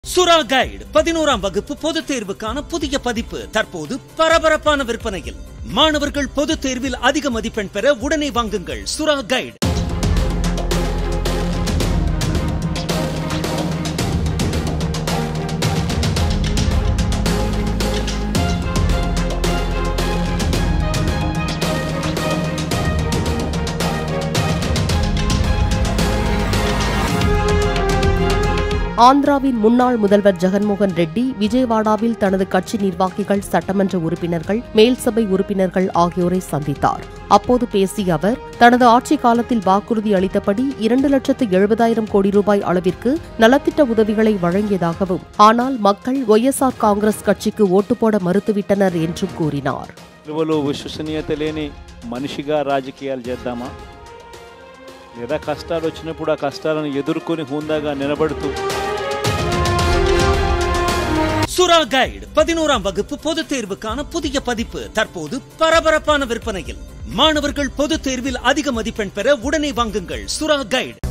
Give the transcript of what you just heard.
சுறா கைடு பதினோராம் வகுப்பு பொதுத் தேர்வுக்கான புதிய பதிப்பு தற்போது பரபரப்பான விற்பனையில் மாணவர்கள் பொதுத் தேர்வில் அதிக மதிப்பெண் பெற உடனே வாங்குங்கள் சுறா கைடு ஆந்திராவின் முன்னாள் முதல்வர் ஜெகன்மோகன் ரெட்டி விஜயவாடாவில் தனது கட்சி நிர்வாகிகள் சட்டமன்ற உறுப்பினர்கள் மேல்சபை உறுப்பினர்கள் ஆகியோரை சந்தித்தார் அப்போது பேசிய அவர் தனது ஆட்சி காலத்தில் வாக்குறுதி அளித்தபடி இரண்டு லட்சத்து எழுபதாயிரம் கோடி ரூபாய் அளவிற்கு நலத்திட்ட உதவிகளை வழங்கியதாகவும் ஆனால் மக்கள் ஒய்எஸ்ஆர் காங்கிரஸ் கட்சிக்கு ஓட்டு போட மறுத்துவிட்டனர் என்றும் கூறினார் విలువలు విశ్వసనీయత లేని మనిషిగా రాజకీయాలు చేద్దామా లేదా కష్టాలు వచ్చినప్పుడు ఆ కష్టాలను ఎదుర్కొని హుందాగా నిలబడుతూ சுறா கைடு பதினோராம் வகுப்பு பொதுத் தேர்வுக்கான புதிய பதிப்பு தற்போது பரபரப்பான விற்பனையில் மாணவர்கள் பொதுத் தேர்வில் அதிக மதிப்பெண் பெற உடனே வாங்குங்கள் சுறா கைடு